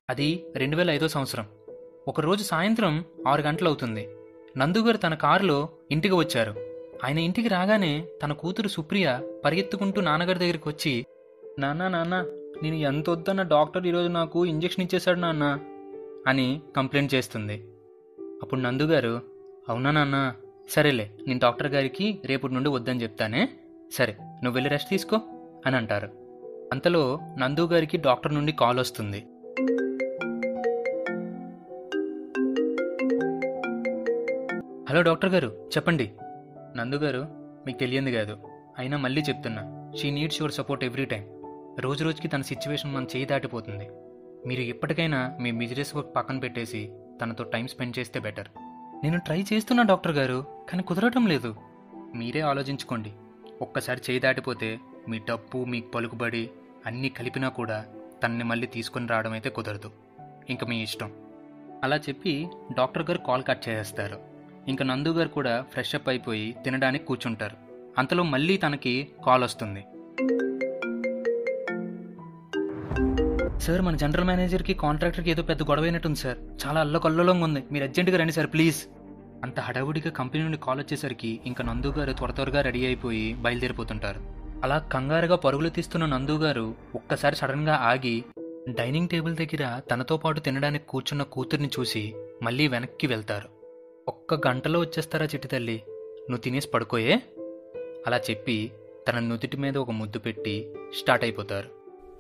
అది రెండు వేల ఐదో సంవత్సరం ఒకరోజు సాయంత్రం ఆరు గంటలవుతుంది నందుగారు తన కారులో ఇంటికి వచ్చారు ఆయన ఇంటికి రాగానే తన కూతురు సుప్రియ పరిగెత్తుకుంటూ నాన్నగారి దగ్గరికి వచ్చి నాన్న నాన్న నేను ఎంత వద్దన్న డాక్టర్ ఈరోజు నాకు ఇంజెక్షన్ ఇచ్చేశాడు నాన్న అని కంప్లైంట్ చేస్తుంది అప్పుడు నందుగారు అవునా నాన్న సరేలే నేను డాక్టర్ గారికి రేపటి నుండి వద్దని చెప్తానే సరే నువ్వు వెళ్ళి రెస్ట్ తీసుకో అని అంటారు అంతలో నందు గారికి డాక్టర్ నుండి కాల్ వస్తుంది హలో డాక్టర్ గారు చెప్పండి నందు గారు మీకు తెలియంది కాదు అయినా మళ్ళీ చెప్తున్నా she needs your support every time రోజు రోజుకి తన సిచ్యువేషన్ మన చేయి దాటిపోతుంది మీరు ఎప్పటికైనా మీ బిజినెస్ వర్క్ పక్కన పెట్టేసి తనతో టైం స్పెండ్ చేస్తే బెటర్ నేను ట్రై చేస్తున్నా డాక్టర్ గారు కానీ కుదరటం లేదు మీరే ఆలోచించుకోండి ఒక్కసారి చేయి దాటిపోతే మీ డబ్బు మీ పలుకుబడి అన్నీ కలిపినా కూడా తనని మళ్ళీ తీసుకొని రావడం అయితే కుదరదు ఇంకా మీ ఇష్టం అలా చెప్పి డాక్టర్ గారు కాల్ కట్ చేసేస్తారు ఇంకా నందు గారు కూడా ఫ్రెష్ అప్ అయిపోయి తినడానికి కూర్చుంటారు అంతలో మళ్ళీ తనకి కాల్ వస్తుంది సార్ మన జనరల్ మేనేజర్కి కాంట్రాక్టర్కి ఏదో పెద్ద గొడవ అయినట్టుంది సార్ చాలా అల్లకల్లోలంగా ఉంది మీరు అర్జెంటుగా రండి సార్ ప్లీజ్ అంత హడావుడిగా కంపెనీ నుండి కాల్ వచ్చేసరికి ఇంకా నందు గారు త్వర త్వరగా రెడీ అయిపోయి బయలుదేరిపోతుంటారు అలా కంగారుగా పరుగులు తీస్తున్న నందు గారు ఒక్కసారి సడన్గా ఆగి డైనింగ్ టేబుల్ దగ్గర తనతో పాటు తినడానికి కూర్చున్న కూతుర్ని చూసి మళ్ళీ వెనక్కి వెళ్తారు ఒక్క గంటలో వచ్చేస్తారా చిట్టి తల్లి నువ్వు తినేసి పడుకోయే అలా చెప్పి తన నుదుటి మీద ఒక ముద్దు పెట్టి స్టార్ట్ అయిపోతారు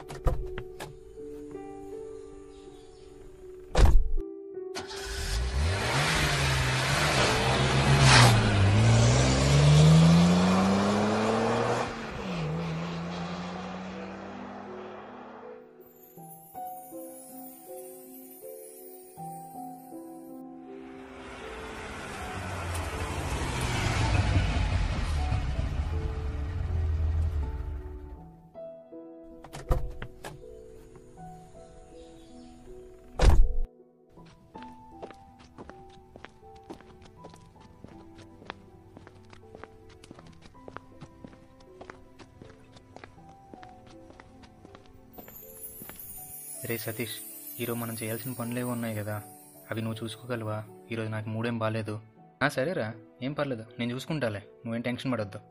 రే సతీష్ ఈరోజు మనం చేయాల్సిన పనులేవో ఉన్నాయి కదా అవి నువ్వు చూసుకోగలవా ఈరోజు నాకు మూడేం బాగాలేదు ఆ, సరేరా ఏం పర్లేదు నేను చూసుకుంటాలే నువ్వేం టెన్షన్ పడొద్దు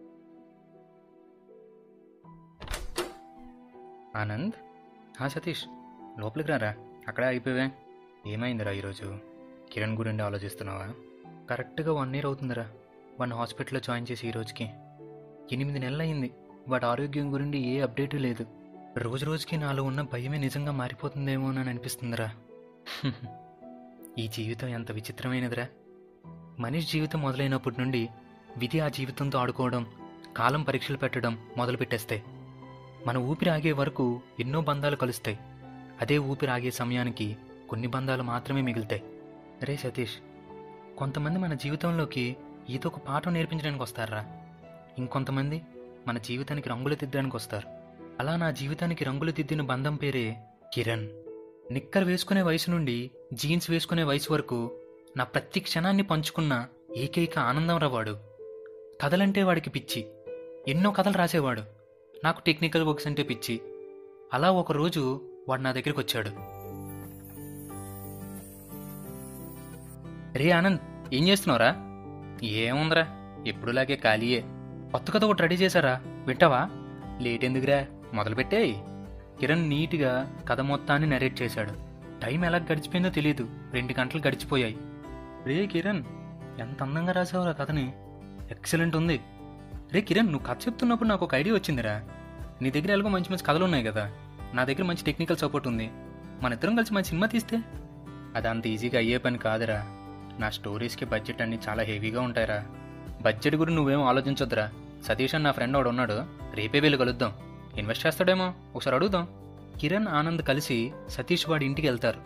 ఆనంద్ ఆ, సతీష్ లోపలికి రారా అక్కడే అయిపోయావే ఏమైందిరా ఈరోజు కిరణ్ గురించి ఆలోచిస్తున్నావా కరెక్ట్గా వన్ ఇయర్ అవుతుందిరా వాడిని హాస్పిటల్లో జాయిన్ చేసి ఈ రోజుకి ఎనిమిది నెలలు అయింది వాడి ఆరోగ్యం గురించి ఏ అప్డేటు లేదు రోజు రోజుకి నాలో ఉన్న భయమే నిజంగా మారిపోతుందేమో అని అనిపిస్తుందిరా ఈ జీవితం ఎంత విచిత్రమైనదిరా మనిషి జీవితం మొదలైనప్పటి నుండి విధి ఆ జీవితంతో ఆడుకోవడం కాలం పరీక్షలు పెట్టడం మొదలు పెట్టేస్తాయి మన ఊపిరి ఆగే వరకు ఎన్నో బంధాలు కలుస్తాయి అదే ఊపిరి ఆగే సమయానికి కొన్ని బంధాలు మాత్రమే మిగులుతాయి రే సతీష్ కొంతమంది మన జీవితంలోకి ఏదో ఒక పాఠం నేర్పించడానికి వస్తారా ఇంకొంతమంది మన జీవితానికి రంగులు దిద్దడానికి వస్తారు అలా నా జీవితానికి రంగులు దిద్దిన బంధం పేరే కిరణ్ నిక్కర్ వేసుకునే వయసు నుండి జీన్స్ వేసుకునే వయసు వరకు నా ప్రతి క్షణాన్ని పంచుకున్న ఏకైక ఆనందం రవాడు కథలంటే వాడికి పిచ్చి ఎన్నో కథలు రాసేవాడు నాకు టెక్నికల్ వర్క్స్ అంటే పిచ్చి అలా ఒకరోజు వాడు నా దగ్గరికి వచ్చాడు రే ఆనంద్ ఏం చేస్తున్నావురా ఏముందిరా ఎప్పుడులాగే ఖాళీయే కొత్త కథ ఒకటి రెడీ చేశారా వింటావా లేట్ ఎందుకురా మొదలుపెట్టేయ్ కిరణ్ నీట్గా కథ మొత్తాన్ని నరేట్ చేశాడు టైం ఎలా గడిచిపోయిందో తెలియదు రెండు గంటలు గడిచిపోయాయి రే కిరణ్ ఎంత అందంగా రాసావురా కథని ఎక్సలెంట్ ఉంది రే కిరణ్ నువ్వు కథ చెప్తున్నప్పుడు నాకు ఒక ఐడియా వచ్చిందిరా నీ దగ్గర ఎలాగో మంచి మంచి కథలు ఉన్నాయి కదా నా దగ్గర మంచి టెక్నికల్ సపోర్ట్ ఉంది మన ఇద్దరం కలిసి మంచి సినిమా తీస్తే అది అంత ఈజీగా అయ్యే పని కాదురా నా స్టోరీస్కి బడ్జెట్ అన్నీ చాలా హెవీగా ఉంటాయిరా బడ్జెట్ గురించి నువ్వేం ఆలోచించొద్దురా సతీష్ అని నా ఫ్రెండ్ ఒకడు ఉన్నాడు రేపే వెళ్ళి కలుద్దాం ఇన్వెస్ట్ చేస్తాడేమో ఒకసారి అడుగుదాం కిరణ్ ఆనంద్ కలిసి సతీష్ వాడి ఇంటికి వెళ్తారు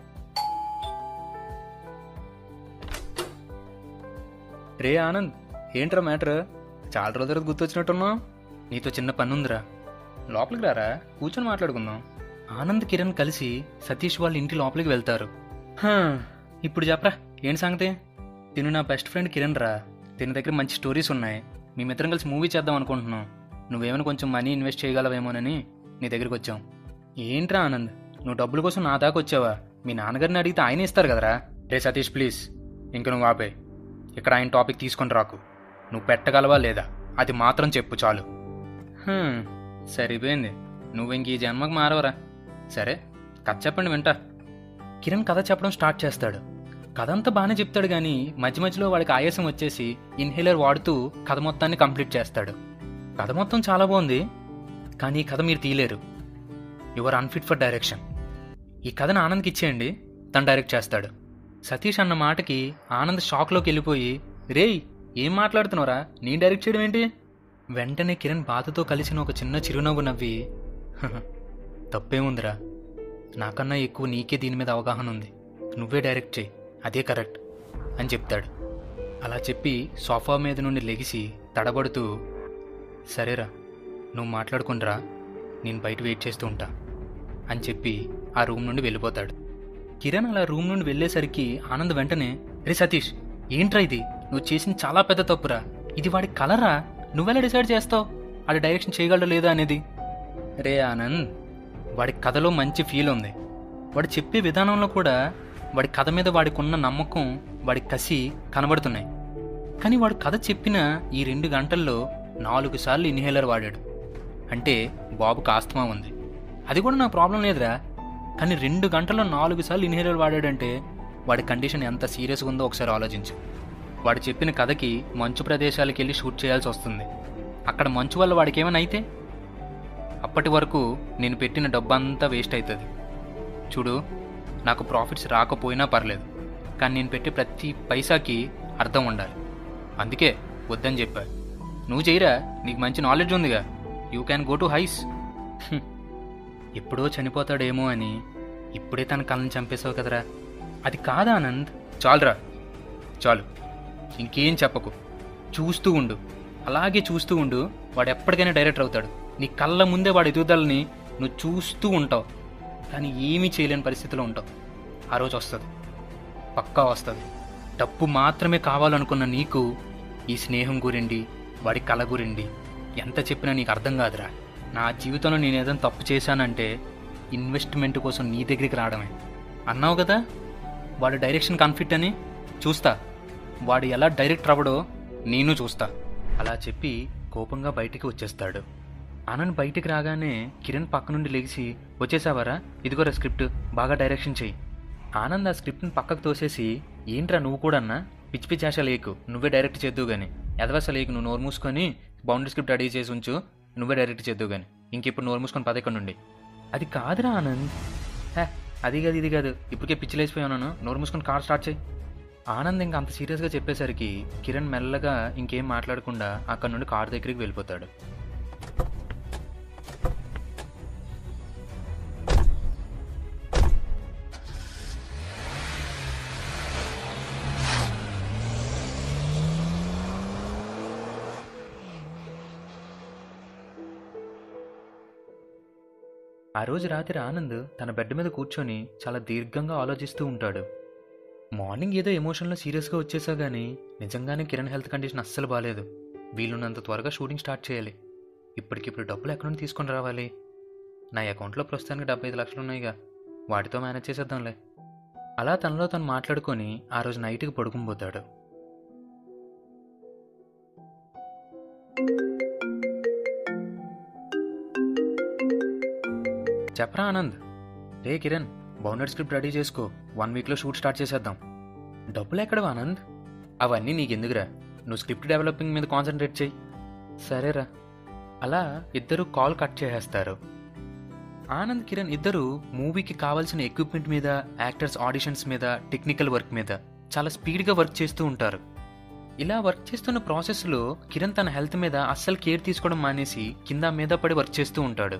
రే ఆనంద్ ఏంట్రా మ్యాటర్ చాలా రోజుల తర్వాత గుర్తొచ్చినట్టున్నావు నీతో చిన్న పని ఉందిరా లోపలికి రారా కూర్చొని మాట్లాడుకుందాం ఆనంద్ కిరణ్ కలిసి సతీష్ వాళ్ళ ఇంటి లోపలికి వెళ్తారు "హా, ఇప్పుడు చెప్పరా ఏంటి సంగతి తిను నా బెస్ట్ ఫ్రెండ్ కిరణ్ రా తిన దగ్గర మంచి స్టోరీస్ ఉన్నాయి మేమిద్దరం కలిసి మూవీ చేద్దాం అనుకుంటున్నాం నువ్వేమైనా కొంచెం మనీ ఇన్వెస్ట్ చేయగలవేమోనని నీ దగ్గరికి వచ్చాం ఏంట్రా ఆనంద్ నువ్వు డబ్బుల కోసం నా దాకా వచ్చావా మీ నాన్నగారిని అడిగితే ఆయన ఇస్తారు కదరా రే సతీష్ ప్లీజ్ ఇంక నువ్వు ఆపే ఇక్కడ ఆయన టాపిక్ తీసుకొని రాకు నువ్వు పెట్టగలవా లేదా అది మాత్రం చెప్పు చాలు హ్మ్, సరిపోయింది నువ్వు ఇంక ఈ జన్మకు మారవరా సరే కథ చెప్పండి వింటా కిరణ్ కథ చెప్పడం స్టార్ట్ చేస్తాడు కథ అంతా బాగానే చెప్తాడు కానీ మధ్య మధ్యలో వాడికి ఆయాసం వచ్చేసి ఇన్హేలర్ వాడుతూ కథ మొత్తాన్ని కంప్లీట్ చేస్తాడు కథ మొత్తం చాలా బాగుంది కానీ ఈ కథ మీరు తీయలేరు యువర్ అన్ఫిట్ ఫర్ డైరెక్షన్ ఈ కథను ఆనంద్కి ఇచ్చేయండి తను డైరెక్ట్ చేస్తాడు సతీష్ అన్న మాటకి ఆనంద్ షాక్లోకి వెళ్ళిపోయి రేయ్ ఏం మాట్లాడుతున్నావురా నేను డైరెక్ట్ చేయడం ఏంటి వెంటనే కిరణ్ బాధతో కలిసిన ఒక చిన్న చిరునవ్వు నవ్వి "హహ, తప్పేముందిరా నాకన్నా ఎక్కువ నీకే దీని మీద అవగాహన ఉంది నువ్వే డైరెక్ట్ చేయి అదే కరెక్ట్ అని చెప్తాడు అలా చెప్పి సోఫా మీద నుండి లెగిసి తడబడుతూ సరేరా నువ్వు మాట్లాడుకుంటురా నేను బయట వెయిట్ చేస్తూ ఉంటా అని చెప్పి ఆ రూమ్ నుండి వెళ్ళిపోతాడు కిరణ్ అలా రూమ్ నుండి వెళ్ళేసరికి ఆనంద్ వెంటనే రే సతీష్ ఏంట్రా ఇది నువ్వు చేసింది చాలా పెద్ద తప్పురా ఇది వాడి కలరా నువ్వెలా డిసైడ్ చేస్తావు అది డైరెక్షన్ చేయగలడో లేదా అనేది రే ఆనంద్ వాడి కథలో మంచి ఫీల్ ఉంది వాడు చెప్పే విధానంలో కూడా వాడి కథ మీద వాడికి ఉన్న నమ్మకం వాడి కసి కనబడుతున్నాయి కానీ వాడు కథ చెప్పిన ఈ రెండు గంటల్లో నాలుగు సార్లు ఇన్హేలర్ వాడాడు అంటే బాబుకి ఆస్తమా ఉంది అది కూడా నాకు ప్రాబ్లం లేదురా కానీ రెండు గంటల్లో నాలుగు సార్లు ఇన్హేలర్ వాడాడంటే వాడి కండిషన్ ఎంత సీరియస్గా ఉందో ఒకసారి ఆలోచించు వాడు చెప్పిన కథకి మంచు ప్రదేశాలకు వెళ్ళి షూట్ చేయాల్సి వస్తుంది అక్కడ మంచు వల్ల వాడికి ఏమైనా అయితే అప్పటి వరకు నేను పెట్టిన డబ్బంతా వేస్ట్ అవుతుంది చూడు నాకు ప్రాఫిట్స్ రాకపోయినా పర్లేదు కానీ నేను పెట్టే ప్రతి పైసాకి అర్థం ఉండాలి అందుకే వద్దని చెప్పా నువ్వు చేయరా నీకు మంచి నాలెడ్జ్ ఉందిగా you can go to highs ఎప్పుడో చనిపోతాడేమో అని ఇప్పుడే తన కళ్ళని చంపేశావు కదరా అది కాదా ఆనంద్ చాలురా చాలు ఇంకేం చెప్పకు చూస్తూ ఉండు అలాగే చూస్తూ ఉండు వాడు ఎప్పటికైనా డైరెక్టర్ అవుతాడు నీ కళ్ళ ముందే వాడి ఎదుగుదలని నువ్వు చూస్తూ ఉంటావు కానీ ఏమీ చేయలేని పరిస్థితిలో ఉంటావు ఆ రోజు వస్తుంది పక్కా వస్తుంది డబ్బు మాత్రమే కావాలనుకున్న నీకు ఈ స్నేహం గురిండి వాడి కళ గురిండి ఎంత చెప్పినా నీకు అర్థం కాదురా నా జీవితంలో నేను ఏదైనా తప్పు చేశానంటే ఇన్వెస్ట్మెంట్ కోసం నీ దగ్గరికి రావడమే అన్నావు కదా వాడు డైరెక్షన్ కన్ఫిట్ అని చూస్తా వాడు ఎలా డైరెక్టర్ అవ్వడో నేను చూస్తా అలా చెప్పి కోపంగా బయటికి వచ్చేస్తాడు ఆనంద్ బయటికి రాగానే కిరణ్ పక్క నుండి లేచి వచ్చేసావారా ఇదిగోరా స్క్రిప్ట్ బాగా డైరెక్షన్ చెయ్యి ఆనంద్ ఆ స్క్రిప్ట్ని పక్కకు తోసేసి ఏంట్రా నువ్వు కూడా అన్నా పిచ్చి పిచ్చి ఆశ లేకు నువ్వే డైరెక్ట్ చేద్దువు గాని ఎదవస లేకు నువ్వు నోరు మూసుకొని బౌండరీ స్క్రిప్ట్ రెడీ చేసి ఉంచు నువ్వే డైరెక్ట్ చేద్దువు గాని ఇంకిప్పుడు నోరు మూసుకొని పదకొండు నుండి అది కాదురా ఆనంద్ హే అది కాదు ఇది కాదు ఇప్పటికే పిచ్చి లేచిపోయాను నోరు మూసుకొని కార్ స్టార్ట్ చేయి ఆనంద్ ఇంకా అంత సీరియస్గా చెప్పేసరికి కిరణ్ మెల్లగా ఇంకేం మాట్లాడకుండా అక్కడ నుండి కార్ దగ్గరికి వెళ్ళిపోతాడు ఆ రోజు రాత్రి ఆనంద్ తన బెడ్ మీద కూర్చొని చాలా దీర్ఘంగా ఆలోచిస్తూ ఉంటాడు మార్నింగ్ ఏదో ఎమోషన్లో సీరియస్గా వచ్చేసా కానీ నిజంగానే కిరణ్ హెల్త్ కండిషన్ అస్సలు బాగాలేదు వీలున్నంత త్వరగా షూటింగ్ స్టార్ట్ చేయాలి ఇప్పటికిప్పుడు డబ్బులు ఎక్కడి నుండి తీసుకొని రావాలి నా అకౌంట్లో ప్రస్తుతానికి డెబ్బై ఐదు లక్షలు ఉన్నాయిగా వాటితో మేనేజ్ చేసేద్దాంలే అలా తనలో తను మాట్లాడుకొని ఆ రోజు నైట్కి పడుకుని పోతాడు చెప్పరా ఆనంద్ రే కిరణ్ బౌండర్ స్క్రిప్ట్ రెడీ చేసుకో వన్ వీక్లో షూట్ స్టార్ట్ చేసేద్దాం డబ్బులు ఎక్కడవా ఆనంద్ అవన్నీ నీకెందుకురా నువ్వు స్క్రిప్ట్ డెవలపింగ్ మీద కాన్సన్ట్రేట్ చేయి సరేరా అలా ఇద్దరు కాల్ కట్ చేసేస్తారు ఆనంద్ కిరణ్ ఇద్దరు మూవీకి కావాల్సిన ఎక్విప్మెంట్ మీద యాక్టర్స్ ఆడిషన్స్ మీద టెక్నికల్ వర్క్ మీద చాలా స్పీడ్గా వర్క్ చేస్తూ ఉంటారు ఇలా వర్క్ చేస్తున్న ప్రాసెస్లో కిరణ్ తన హెల్త్ మీద అస్సలు కేర్ తీసుకోవడం మానేసి కింద మీద పడి వర్క్ చేస్తూ ఉంటాడు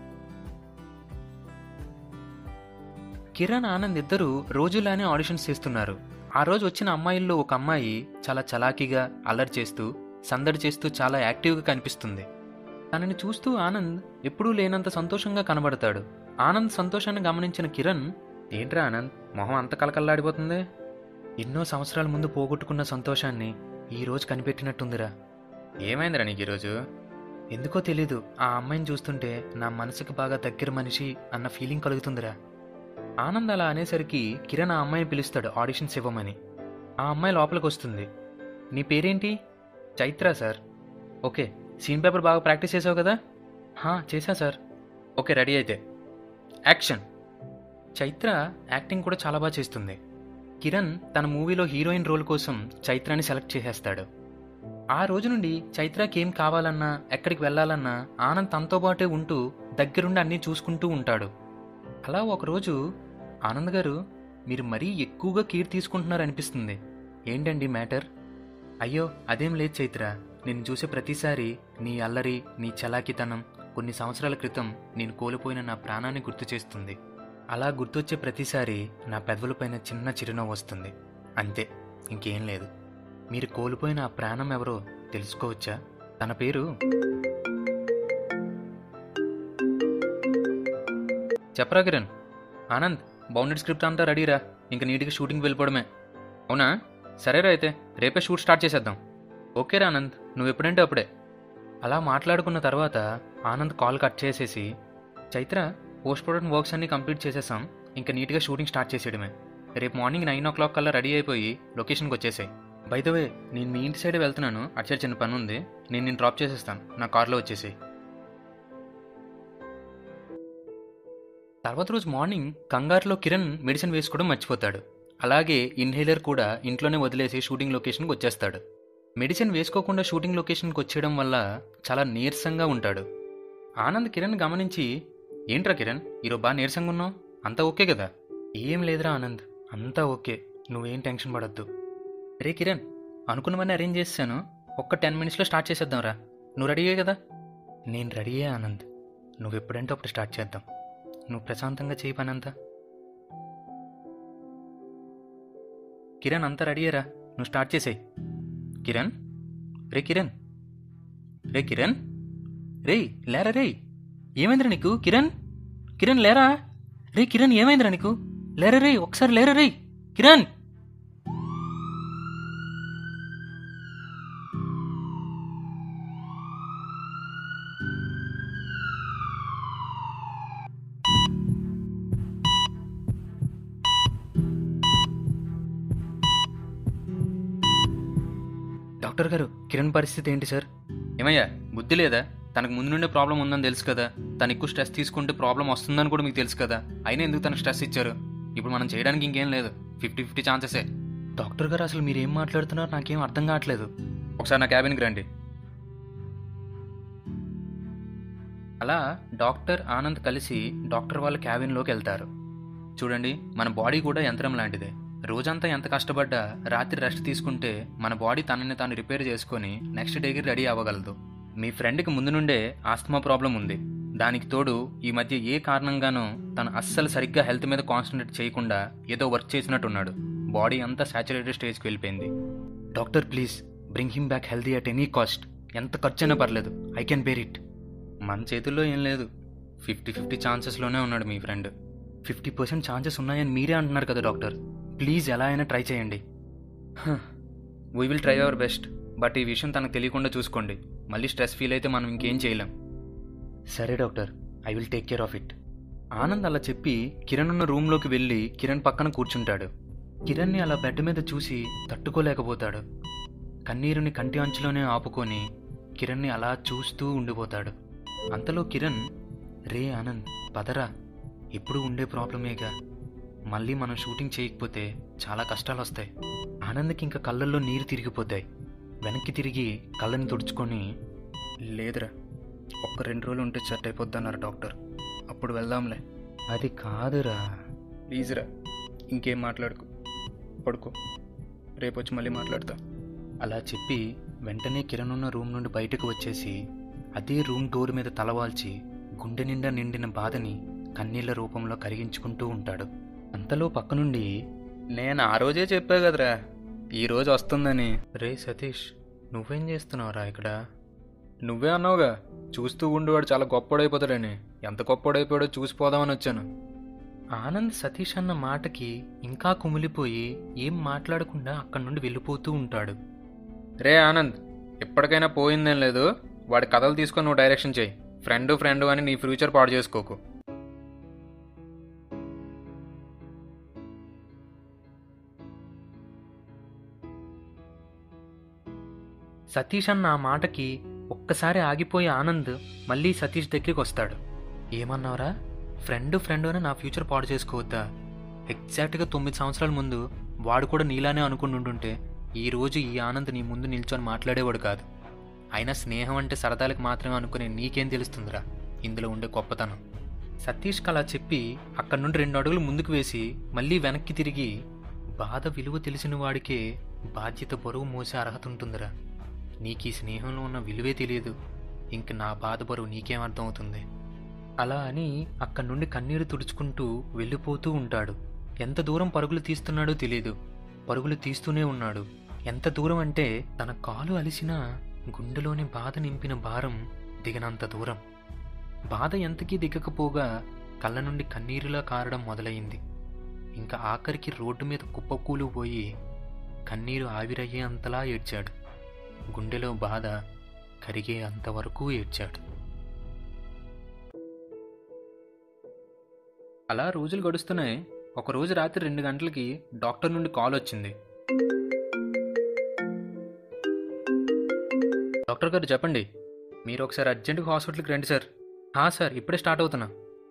కిరణ్ ఆనంద్ ఇద్దరు రోజులానే ఆడిషన్స్ చేస్తున్నారు ఆ రోజు వచ్చిన అమ్మాయిల్లో ఒక అమ్మాయి చాలా చలాకీగా అల్లరి చేస్తూ సందడి చేస్తూ చాలా యాక్టివ్గా కనిపిస్తుంది తనని చూస్తూ ఆనంద్ ఎప్పుడూ లేనంత సంతోషంగా కనబడతాడు ఆనంద్ సంతోషాన్ని గమనించిన కిరణ్ ఏంట్రా ఆనంద్ మొహం అంత కలకల్లాడిపోతుంది ఎన్నో సంవత్సరాల ముందు పోగొట్టుకున్న సంతోషాన్ని ఈ రోజు కనిపెట్టినట్టుందిరా ఏమైందిరా నీకు ఈరోజు ఎందుకో తెలీదు ఆ అమ్మాయిని చూస్తుంటే నా మనసుకి బాగా దగ్గర మనిషి అన్న ఫీలింగ్ కలుగుతుందిరా ఆనంద్ అలా అనేసరికి కిరణ్ ఆ అమ్మాయిని పిలుస్తాడు ఆడిషన్స్ ఇవ్వమని ఆ అమ్మాయి లోపలికి వస్తుంది నీ పేరేంటి Chaitra sir okay scene paper బాగా ప్రాక్టీస్ చేసావు కదా హా చేశా సార్ ఓకే రెడీ అయితే యాక్షన్ చైత్ర యాక్టింగ్ కూడా చాలా బాగా చేస్తుంది కిరణ్ తన మూవీలో హీరోయిన్ రోల్ కోసం చైత్రాని సెలెక్ట్ చేసేస్తాడు ఆ రోజు నుండి చైత్రకి ఏం కావాలన్నా ఎక్కడికి వెళ్ళాలన్నా ఆనంద్ తనతో పాటే ఉంటూ దగ్గరుండి అన్నీ చూసుకుంటూ ఉంటాడు అలా ఒకరోజు ఆనంద్ గారు మీరు మరీ ఎక్కువగా కేర్ తీసుకుంటున్నారు అనిపిస్తుంది ఏంటండి మ్యాటర్ అయ్యో అదేం లేదు చైత్ర నేను చూసే ప్రతిసారి నీ అల్లరి నీ చలాకితనం కొన్ని సంవత్సరాల క్రితం నేను కోల్పోయిన నా ప్రాణాన్ని గుర్తు చేస్తుంది అలా గుర్తొచ్చే ప్రతిసారి నా పెదవులపైన చిన్న చిరునవ్వు వస్తుంది అంతే ఇంకేం లేదు మీరు కోల్పోయిన ఆ ప్రాణం ఎవరో తెలుసుకోవచ్చా తన పేరు చెప్పరా కిరణ్ ఆనంద్ బౌండెడ్ స్క్రిప్ట్ అంతా రెడీరా ఇంక నీట్గా షూటింగ్ వెళ్ళిపోవడమే అవునా సరేరా అయితే రేపే షూట్ స్టార్ట్ చేసేద్దాం ఓకేరా ఆనంద్ నువ్వు ఎప్పుడంటే అప్పుడే అలా మాట్లాడుకున్న తర్వాత ఆనంద్ కాల్ కట్ చేసేసి చైత్ర పోస్ట్ ప్రొడక్షన్ వర్క్స్ అన్ని కంప్లీట్ చేసేసాం ఇంకా నీట్గా షూటింగ్ స్టార్ట్ చేసేయడమే రేపు మార్నింగ్ నైన్ ఓ క్లాక్ కల్లా రెడీ అయిపోయి లొకేషన్కి వచ్చేసాయి బై ద వే నేను మీ ఇంటి సైడ్ వెళ్తున్నాను అటు సైడ్ చిన్న పని ఉంది నేను నేను డ్రాప్ చేసేస్తాను నా కార్లో వచ్చేసి తర్వాత రోజు మార్నింగ్ కంగారులో కిరణ్ మెడిసిన్ వేసుకోవడం మర్చిపోతాడు అలాగే ఇన్హేలర్ కూడా ఇంట్లోనే వదిలేసి షూటింగ్ లొకేషన్కి వచ్చేస్తాడు మెడిసిన్ వేసుకోకుండా షూటింగ్ లొకేషన్కి వచ్చేయడం వల్ల చాలా నీరసంగా ఉంటాడు ఆనంద్ కిరణ్ గమనించి ఏంట్రా కిరణ్ ఈరోజు బాగా నీరసంగా ఉన్నావు అంతా ఓకే కదా ఏం లేదురా ఆనంద్ అంతా ఓకే నువ్వేం టెన్షన్ పడద్దు రే కిరణ్ అనుకున్నవన్నీ అరేంజ్ చేశాను ఒక్క టెన్ మినిట్స్లో స్టార్ట్ చేసేద్దాంరా నువ్వు రెడీయే కదా నేను రెడీయే ఆనంద్ నువ్వు ఎప్పుడంటే అప్పుడు స్టార్ట్ చేద్దాం నువ్వు ప్రశాంతంగా చేయి పని అంతా కిరణ్ అంతా రెడీయేరా నువ్వు స్టార్ట్ చేసేయి కిరణ్ రే కిరణ్ రే కిరణ్ రే లేరా రే ఏమైందిరా నీకు కిరణ్ కిరణ్ లేరా రే కిరణ్ ఏమైందిరా నీకు లేరా రే ఒకసారి లేరా రే కిరణ్ డాక్టర్ గారు కిరణ్ పరిస్థితి ఏంటి సార్ ఏమయ్యా బుద్ధి లేదా తనకు ముందు నుండే ప్రాబ్లం ఉందని తెలుసు కదా తను ఎక్కువ స్ట్రెస్ తీసుకుంటే ప్రాబ్లం వస్తుందని కూడా మీకు తెలుసు కదా అయినా ఎందుకు తనకు స్ట్రెస్ ఇచ్చారు ఇప్పుడు మనం చేయడానికి ఇంకేం లేదు ఫిఫ్టీ ఫిఫ్టీ ఛాన్సెసే డాక్టర్ గారు అసలు మీరు ఏం మాట్లాడుతున్నారో నాకేం అర్థం కావట్లేదు ఒకసారి నా క్యాబిన్కి రండి అలా డాక్టర్ ఆనంద్ కలిసి డాక్టర్ వాళ్ళ క్యాబిన్లోకి వెళ్తారు చూడండి మన బాడీ కూడా యంత్రం లాంటిదే రోజంతా ఎంత కష్టపడ్డా రాత్రి రెస్ట్ తీసుకుంటే మన బాడీ తనని తాను రిపేర్ చేసుకొని నెక్స్ట్ డేకి రెడీ అవ్వగలదు మీ ఫ్రెండ్కి ముందు నుండే ఆస్తమా ప్రాబ్లం ఉంది దానికి తోడు ఈ మధ్య ఏ కారణంగానో తను అస్సలు సరిగ్గా హెల్త్ మీద కాన్సన్ట్రేట్ చేయకుండా ఏదో వర్క్ చేసినట్టున్నాడు బాడీ అంతా సాచురేటెడ్ స్టేజ్కి వెళ్ళిపోయింది doctor please bring him back healthy at any cost ఎంత ఖర్చైనా పర్లేదు ఐ కెన్ బేర్ ఇట్ మన చేతుల్లో ఏం లేదు ఫిఫ్టీ ఫిఫ్టీ ఛాన్సెస్లోనే ఉన్నాడు మీ ఫ్రెండ్ ఫిఫ్టీ పర్సెంట్ ఛాన్సెస్ ఉన్నాయని మీరే అంటున్నారు కదా డాక్టర్ ప్లీజ్ ఎలా అయినా ట్రై చేయండి we will try our best but ఈ విషయం తనకు తెలియకుండా చూసుకోండి మళ్ళీ స్ట్రెస్ ఫీల్ అయితే మనం ఇంకేం చేయలేం సరే doctor I will take care of it Anand అలా చెప్పి కిరణ్ ఉన్న రూమ్లోకి వెళ్ళి కిరణ్ పక్కన కూర్చుంటాడు కిరణ్ని అలా బెడ్ మీద చూసి తట్టుకోలేకపోతాడు కన్నీరుని కంటి అంచులోనే ఆపుకొని కిరణ్ని అలా చూస్తూ ఉండిపోతాడు అంతలో కిరణ్ రే ఆనంద్ పదరా ఎప్పుడు ఉండే ప్రాబ్లమేగా మళ్ళీ మనం షూటింగ్ చేయకపోతే చాలా కష్టాలు వస్తాయి ఆనంద్కి ఇంకా కళ్ళల్లో నీరు తిరిగిపోతాయి వెనక్కి తిరిగి కళ్ళని తుడుచుకొని లేదురా ఒక్క రెండు రోజులు ఉంటే సెట్ అయిపోద్దన్నారు డాక్టర్ అప్పుడు వెళ్దాంలే అది కాదురా ప్లీజ్రా ఇంకేం మాట్లాడుకో పడుకో రేపు వచ్చి మళ్ళీ మాట్లాడతా అలా చెప్పి వెంటనే కిరణ్ ఉన్న రూమ్ నుండి బయటకు వచ్చేసి అదే రూమ్ డోర్ మీద తలవాల్చి గుండె నిండా నిండిన బాధని కన్నీళ్ల రూపంలో కరిగించుకుంటూ ఉంటాడు అంతలో పక్క నుండి నేను ఆ రోజే చెప్పా కదరా ఈ రోజు వస్తుందని రే సతీష్ నువ్వేం చేస్తున్నావురా ఇక్కడ నువ్వే అన్నావుగా చూస్తూ ఉండేవాడు చాలా గొప్పడైపోతాడని ఎంత గొప్పడైపోయాడో చూసిపోదామని వచ్చాను ఆనంద్ సతీష్ అన్న మాటకి ఇంకా కుమిలిపోయి ఏం మాట్లాడకుండా అక్కడి నుండి వెళ్ళిపోతూ ఉంటాడు రే ఆనంద్ ఎప్పటికైనా పోయిందేం లేదు వాడి కథలు తీసుకొని నువ్వు డైరెక్షన్ చేయి ఫ్రెండ్ ఫ్రెండ్ అని నీ ఫ్యూచర్ పాడు చేసుకోకు సతీష్ అన్న ఆ మాటకి ఒక్కసారి ఆగిపోయి ఆనంద్ మళ్ళీ సతీష్ దగ్గరికి వస్తాడు ఏమన్నావురా ఫ్రెండ్ ఫ్రెండ్ అని నా ఫ్యూచర్ పాడు చేసుకోవద్దా ఎగ్జాక్ట్గా తొమ్మిది సంవత్సరాల ముందు వాడు కూడా నీలానే అనుకుని ఉంటుంటే ఈ రోజు ఈ ఆనంద్ నీ ముందు నిల్చొని మాట్లాడేవాడు కాదు అయినా స్నేహం అంటే సరదాలకు మాత్రమే అనుకునే నీకేం తెలుస్తుందిరా ఇందులో ఉండే గొప్పతనం సతీష్కి అలా చెప్పి అక్కడి నుండి రెండు అడుగులు ముందుకు వేసి మళ్ళీ వెనక్కి తిరిగి బాధ విలువ తెలిసిన వాడికే బాధ్యత బరువు మోసే అర్హత ఉంటుందిరా నీకు ఈ స్నేహంలో ఉన్న విలువే తెలియదు ఇంక నా బాధ బరువు నీకేం అర్థమవుతుంది అలా అని అక్కడి నుండి కన్నీరు తుడుచుకుంటూ వెళ్ళిపోతూ ఉంటాడు ఎంత దూరం పరుగులు తీస్తున్నాడో తెలియదు పరుగులు తీస్తూనే ఉన్నాడు ఎంత దూరం అంటే తన కాలు అలిసినా గుండెలోని బాధ నింపిన భారం దిగనంత దూరం బాధ ఎంతకీ దిగకపోగా కళ్ళ నుండి కన్నీరులా కారడం మొదలయింది ఇంకా ఆఖరికి రోడ్డు మీద కుప్పకూలు పోయి కన్నీరు ఆవిరయ్యే అంతలా ఏడ్చాడు గుండెలో బాధ కరిగే అంతవరకు ఏడ్చాడు అలా రోజులు గడుస్తున్నాయి ఒకరోజు రాత్రి రెండు గంటలకి డాక్టర్ నుండి కాల్ వచ్చింది డాక్టర్ గారు చెప్పండి మీరు ఒకసారి అర్జెంటుగా హాస్పిటల్కి రండి సార్ హా సార్ ఇప్పుడే స్టార్ట్ అవుతున్నా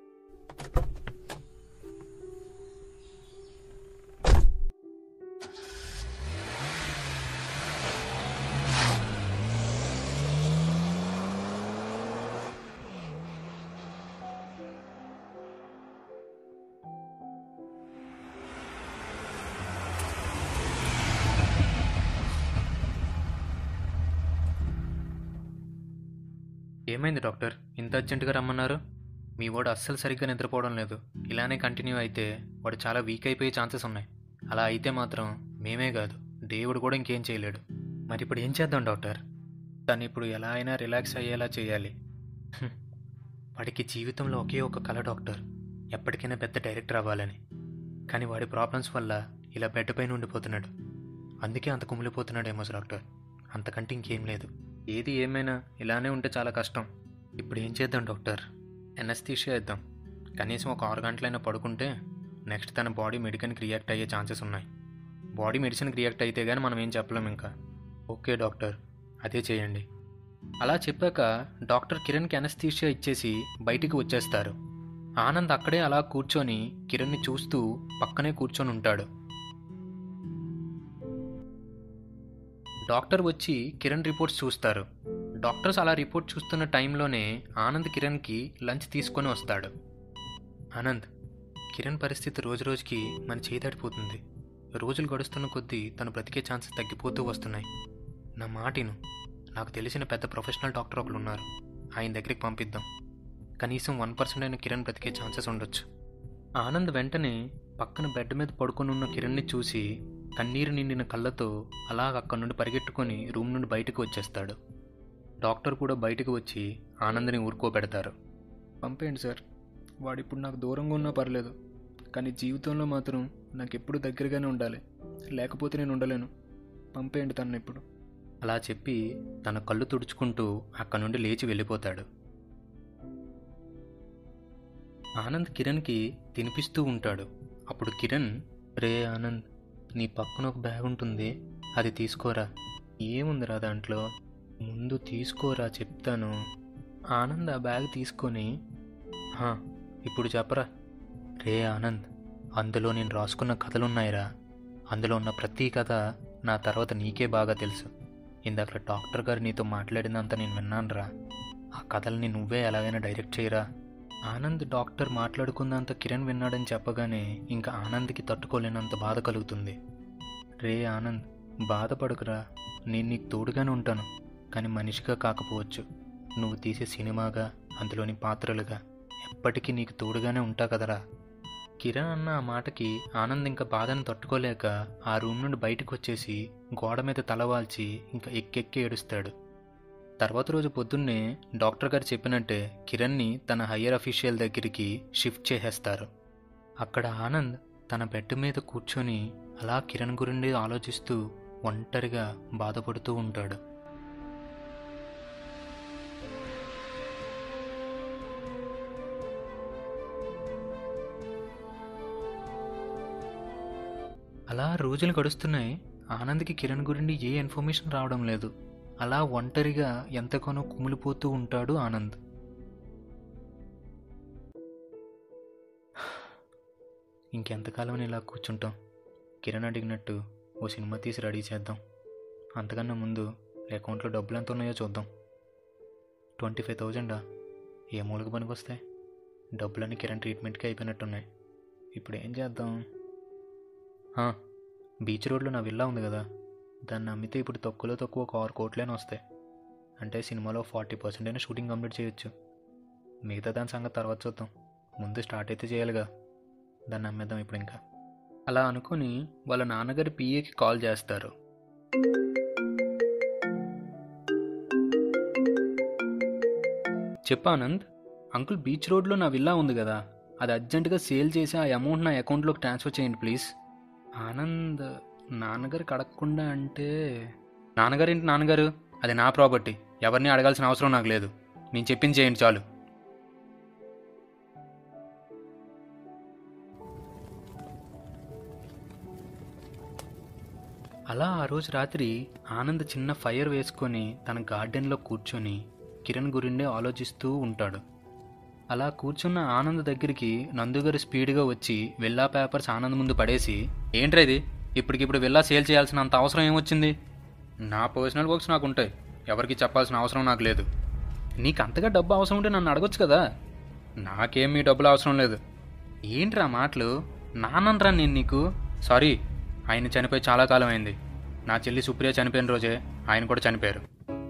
ఏమైంది డాక్టర్ ఇంత అర్జెంటుగా రమ్మన్నారు మీ వాడు అస్సలు సరిగ్గా నిద్రపోవడం లేదు ఇలానే కంటిన్యూ అయితే వాడు చాలా వీక్ అయిపోయే ఛాన్సెస్ ఉన్నాయి అలా అయితే మాత్రం మేమే కాదు దేవుడు కూడా ఇంకేం చేయలేడు మరి ఇప్పుడు ఏం చేద్దాం డాక్టర్ తను ఇప్పుడు ఎలా అయినా రిలాక్స్ అయ్యేలా చేయాలి హ్మ్. వాడికి జీవితంలో ఒకే ఒక కళ డాక్టర్ ఎప్పటికైనా పెద్ద డైరెక్టర్ అవ్వాలని కానీ వాడి ప్రాబ్లమ్స్ వల్ల ఇలా బెడ్ పైన ఉండిపోతున్నాడు అందుకే అంత కుమిలిపోతున్నాడేమో డాక్టర్ అంతకంటే ఇంకేం లేదు ఏది ఏమైనా ఇలానే ఉంటే చాలా కష్టం ఇప్పుడు ఏం చేద్దాం డాక్టర్ ఎనస్థీషియా ఇద్దాం కనీసం ఒక ఆరు గంటలైనా పడుకుంటే నెక్స్ట్ తన బాడీ మెడిసిన్కి రియాక్ట్ అయ్యే ఛాన్సెస్ ఉన్నాయి బాడీ మెడిసిన్కి రియాక్ట్ అయితే కానీ మనం ఏం చెప్పలేం ఇంకా ఓకే డాక్టర్ అదే చేయండి అలా చెప్పాక డాక్టర్ కిరణ్కి ఎనస్థీషియా ఇచ్చేసి బయటికి వచ్చేస్తారు ఆనంద్ అక్కడే అలా కూర్చొని కిరణ్ని చూస్తూ పక్కనే కూర్చొని ఉంటాడు డాక్టర్ వచ్చి కిరణ్ రిపోర్ట్స్ చూస్తారు డాక్టర్స్ అలా రిపోర్ట్ చూస్తున్న టైంలోనే ఆనంద్ కిరణ్కి లంచ్ తీసుకొని వస్తాడు ఆనంద్ కిరణ్ పరిస్థితి రోజు రోజుకి మన చేయి దాటిపోతుంది రోజులు గడుస్తున్న కొద్దీ తను బ్రతికే ఛాన్సెస్ తగ్గిపోతూ వస్తున్నాయి నా మాటిను నాకు తెలిసిన పెద్ద ప్రొఫెషనల్ డాక్టర్ ఒకరు ఉన్నారు ఆయన దగ్గరికి పంపిద్దాం కనీసం వన్ పర్సెంట్ అయిన కిరణ్ బ్రతికే ఛాన్సెస్ ఉండొచ్చు ఆనంద్ వెంటనే పక్కన బెడ్ మీద పడుకొని ఉన్న కిరణ్ని చూసి కన్నీరు నిండిన కళ్ళతో అలా అక్కడి నుండి పరిగెట్టుకొని రూమ్ నుండి బయటకు వచ్చేస్తాడు డాక్టర్ కూడా బయటకు వచ్చి ఆనంద్ని ఊరుకోబెడతారు పంపేయండి సార్ వాడు ఇప్పుడు నాకు దూరంగా ఉన్నా పర్లేదు కానీ జీవితంలో మాత్రం నాకు ఎప్పుడు దగ్గరగానే ఉండాలి లేకపోతే నేను ఉండలేను పంపేయండి తను ఇప్పుడు అలా చెప్పి తన కళ్ళు తుడుచుకుంటూ అక్కడి నుండి లేచి వెళ్ళిపోతాడు ఆనంద్ కిరణ్కి తినిపిస్తూ ఉంటాడు అప్పుడు కిరణ్ రే ఆనంద్ నీ పక్కన ఒక బ్యాగ్ ఉంటుంది అది తీసుకోరా ఏముందిరా దాంట్లో ముందు తీసుకోరా చెప్తాను ఆనంద్ ఆ బ్యాగ్ తీసుకొని "హా, ఇప్పుడు చెప్పరా రే ఆనంద్ అందులో నేను రాసుకున్న కథలున్నాయిరా అందులో ఉన్న ప్రతి కథ నా తర్వాత నీకే బాగా తెలుసు ఇందాక డాక్టర్ గారు నీతో మాట్లాడినంత నేను విన్నానురా ఆ కథల్ని నువ్వే ఎలాగైనా డైరెక్ట్ చేయరా ఆనంద్ డాక్టర్ మాట్లాడుకున్నంత కిరణ్ విన్నాడని చెప్పగానే ఇంకా ఆనంద్కి తట్టుకోలేనంత బాధ కలుగుతుంది రే ఆనంద్ బాధపడకురా నేను నీకు తోడుగానే ఉంటాను కానీ మనిషిగా కాకపోవచ్చు నువ్వు తీసే సినిమాగా అందులోని పాత్రలుగా ఎప్పటికీ నీకు తోడుగానే ఉంటా కదరా కిరణ్ అన్న ఆ మాటకి ఆనంద్ ఇంకా బాధను తట్టుకోలేక ఆ రూమ్ నుండి బయటకు వచ్చేసి గోడ మీద తలవాల్చి ఇంకా ఎక్కెక్కి ఏడుస్తాడు తర్వాత రోజు పొద్దున్నే డాక్టర్ గారు చెప్పినట్టే కిరణ్ని తన హయ్యర్ అఫీషియల్ దగ్గరికి షిఫ్ట్ చేసేస్తారు అక్కడ ఆనంద్ తన బెడ్ మీద కూర్చొని అలా కిరణ్ గురించి ఆలోచిస్తూ ఒంటరిగా బాధపడుతూ ఉంటాడు అలా రోజులు గడుస్తున్నాయి ఆనంద్కి కిరణ్ గురించి ఏ ఇన్ఫర్మేషన్ రావడం లేదు అలా ఒంటరిగా ఎంతగానో కుమిలిపోతూ ఉంటాడు ఆనంద్ ఇంకెంతకాలం ఇలా కూర్చుంటాం కిరణ్ అడిగినట్టు ఓ సినిమా తీసి రెడీ చేద్దాం అంతకన్నా ముందు అకౌంట్లో డబ్బులు ఎంత ఉన్నాయో చూద్దాం ట్వంటీ ఫైవ్ థౌజండా ఏ మూలకి పనికి వస్తాయి డబ్బులన్నీ కిరణ్ ట్రీట్మెంట్కి అయిపోయినట్టున్నాయి ఇప్పుడు ఏం చేద్దాం ఆ, బీచ్ రోడ్లో నా విల్లా ఉంది కదా దాన్ని అమ్మితే ఇప్పుడు తక్కువలో తక్కువ ఒక ఆరు కోట్లైనా వస్తాయి అంటే సినిమాలో ఫార్టీ పర్సెంట్ అయినా షూటింగ్ కంప్లీట్ చేయొచ్చు మిగతా దాని సంగతి తర్వాత చూద్దాం ముందు స్టార్ట్ అయితే చేయాలిగా దాన్ని అమ్మేద్దాం ఇప్పుడు ఇంకా అలా అనుకుని వాళ్ళ నాన్నగారి పిఏకి కాల్ చేస్తారు చెప్పు ఆనంద్ అంకుల్ బీచ్ రోడ్లో నా విల్లా ఉంది కదా అది అర్జెంటుగా సేల్ చేసి ఆ అమౌంట్ నా అకౌంట్లోకి ట్రాన్స్ఫర్ చేయండి ప్లీజ్ ఆనంద్ నాన్నగారికి అడగకుండా అంటే నాన్నగారు ఏంటి నాన్నగారు అది నా ప్రాపర్టీ ఎవరిని అడగాల్సిన అవసరం నాకు లేదు నేను చెప్పింది చేయండి చాలు అలా ఆ రోజు రాత్రి ఆనంద్ చిన్న ఫైర్ వేసుకొని తన గార్డెన్లో కూర్చొని కిరణ్ గురిండే ఆలోచిస్తూ ఉంటాడు అలా కూర్చున్న ఆనంద్ దగ్గరికి నందుగారు స్పీడ్గా వచ్చి విల్లా పేపర్స్ ఆనంద్ ముందు పడేసి ఏంట్రా ఇది ఇప్పటికిప్పుడు విల్లా సేల్ చేయాల్సిన అంత అవసరం ఏమొచ్చింది నా పర్సనల్ వర్క్స్ నాకు ఉంటాయి ఎవరికి చెప్పాల్సిన అవసరం నాకు లేదు నీకు అంతగా డబ్బు అవసరం ఉంటే నన్ను అడగొచ్చు కదా నాకేం మీ డబ్బులు అవసరం లేదు ఏంట్రా మాటలు నాన్నరా నేను నీకు సారీ ఆయన చనిపోయి చాలా కాలం అయింది నా చెల్లి సుప్రియ చనిపోయిన రోజే ఆయన కూడా చనిపోయారు